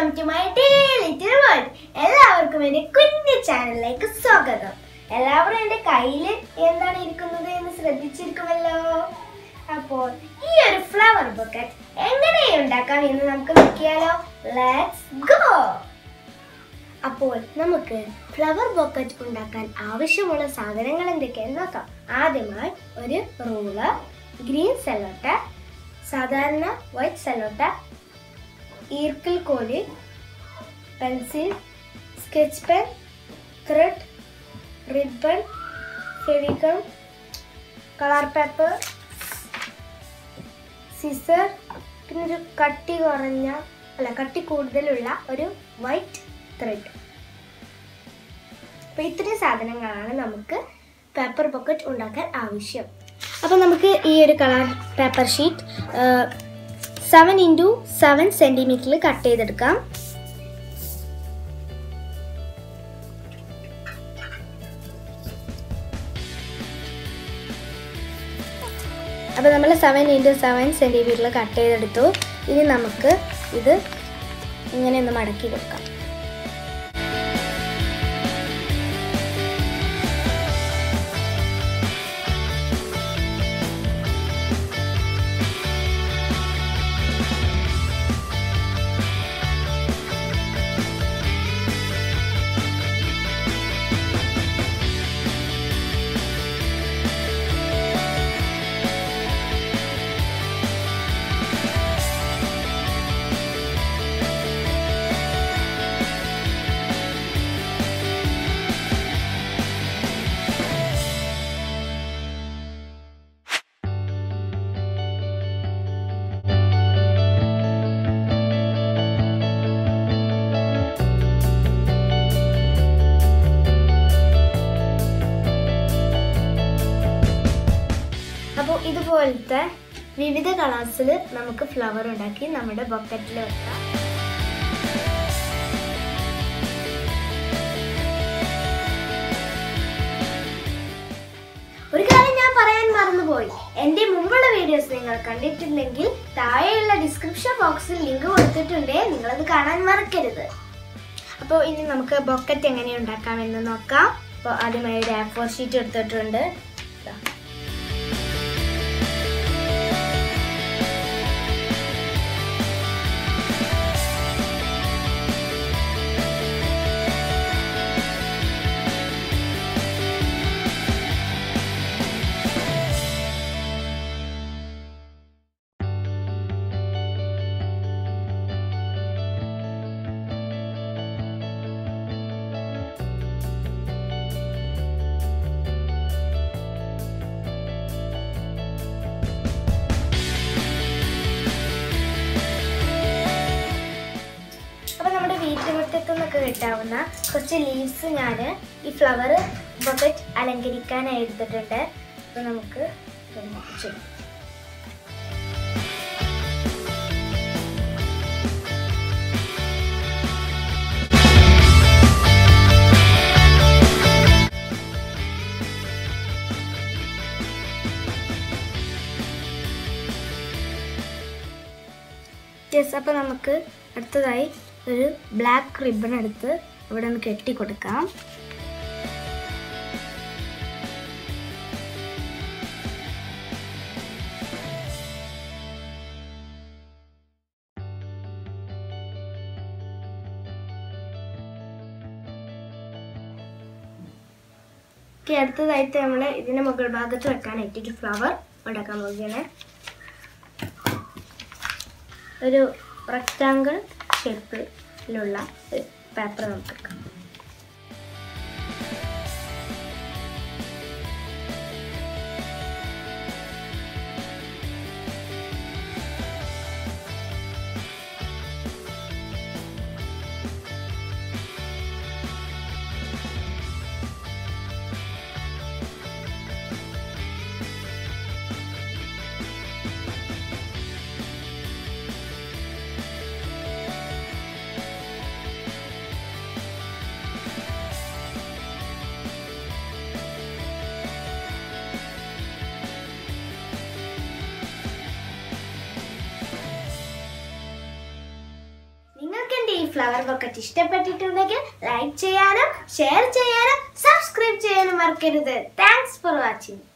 To my little world എല്ലാവർക്കും എന്റെ കുഞ്ഞു ചാനലിലേക്ക് സ്വാഗതം എല്ലാവരും എന്റെ കയ്യിൽ എന്താണ് ഇരിക്കുന്നത് എന്ന് ശ്രദ്ധിച്ചിരിക്കുമല്ലോ അപ്പോൾ ഈ ഒരു ഫ്ലവർ ബക്കറ്റ് എങ്ങനെ ഉണ്ടാക്കാം എന്ന് നമുക്ക് നോക്കിയാലോ ലെറ്റ്സ് ഗോ അപ്പോൾ നമുക്ക് ഫ്ലവർ ബൊക്കറ്റ് ഉണ്ടാക്കാൻ ആവശ്യമുള്ള സാധനങ്ങൾ എന്തൊക്കെയെന്ന് നോക്കാം ആദ്യമായി ഒരു റൂളർ ഗ്രീൻ സെലോട്ട സാധാരണ വൈറ്റ് സെലോട്ട ഈർക്കിൽ കോല് pencil sketch pen thread ribbon Fevigum colour paper scissor പിന്നെ ഒരു കട്ടി കുറഞ്ഞ അല്ല കട്ടി കൂടുതലുള്ള ഒരു വൈറ്റ് ത്രെഡ് അപ്പോൾ ഇത്രയും സാധനങ്ങളാണ് നമുക്ക് പേപ്പർ പോക്കറ്റ് ഉണ്ടാക്കാൻ ആവശ്യം അപ്പോൾ നമുക്ക് ഈ ഒരു colour paper sheet seven into seven സെൻറ്റിമീറ്ററിൽ കട്ട് ചെയ്തെടുക്കാം അപ്പോൾ നമ്മൾ സെവൻ ഇൻറ്റു സെവൻ സെൻറ്റിമീറ്ററിൽ കട്ട് ചെയ്തെടുത്തു ഇനി നമുക്ക് ഇത് ഇങ്ങനെ ഒന്ന് മടക്കി കൊടുക്കാം അപ്പോൾ ഇതുപോലത്തെ വിവിധ കളേഴ്സിൽ നമുക്ക് ഫ്ലവർ ഉണ്ടാക്കി നമ്മുടെ ബൊക്കറ്റിൽ വെക്കാം ഒരു കാര്യം ഞാൻ പറയാൻ മറന്നുപോയി എൻ്റെ മുമ്പുള്ള വീഡിയോസ് നിങ്ങൾ കണ്ടിട്ടുണ്ടെങ്കിൽ താഴെയുള്ള ഡിസ്ക്രിപ്ഷൻ ബോക്സിൽ ലിങ്ക് കൊടുത്തിട്ടുണ്ട് നിങ്ങളത് കാണാൻ മറക്കരുത് അപ്പോൾ ഇനി നമുക്ക് ബൊക്കറ്റ് എങ്ങനെ ഉണ്ടാക്കാമെന്ന് നോക്കാം അപ്പോൾ ആദ്യമായി ഒരു ആഫോർ ഷീറ്റ് എടുത്തിട്ടുണ്ട് ദാ. അപ്പോൾ നമ്മുടെ വീട്ടുമുറ്റത്തു നിന്നൊക്കെ കിട്ടാവുന്ന കുറച്ച് ലീവ്സ് ഞാൻ ഈ ഫ്ലവർ ബക്കറ്റ് അലങ്കരിക്കാനായി എടുത്തിട്ടുണ്ട് അപ്പോൾ നമുക്ക് ഇതൊന്ന് ചെയ്യാം യെസ് അപ്പോൾ നമുക്ക് അടുത്തതായി ഒരു ബ്ലാക്ക് റിബൺ എടുത്ത് ഇവിടെ ഒന്ന് കെട്ടി കൊടുക്കാം ഓക്കെ അടുത്തതായിട്ട് നമ്മൾ ഇതിൻ്റെ മുകൾ ഭാഗത്ത് വെക്കാനായിട്ട് ഒരു ഫ്ലവർ ഉണ്ടാക്കാൻ പോവുകയാണ് ഒരു റെക്റ്റാങ്കിൾ ഷേപ്പിലുള്ള ഒരു പേപ്പർ നമുക്ക് എടുക്കാം ഫ്ലവർ ബൊക്കറ്റ് ഇഷ്ടപ്പെട്ടിട്ടുണ്ടെങ്കിൽ ലൈക്ക് ചെയ്യാനും ഷെയർ ചെയ്യാനും സബ്സ്ക്രൈബ് ചെയ്യാനും മറക്കരുത് താങ്ക്സ് ഫോർ വാച്ചിങ്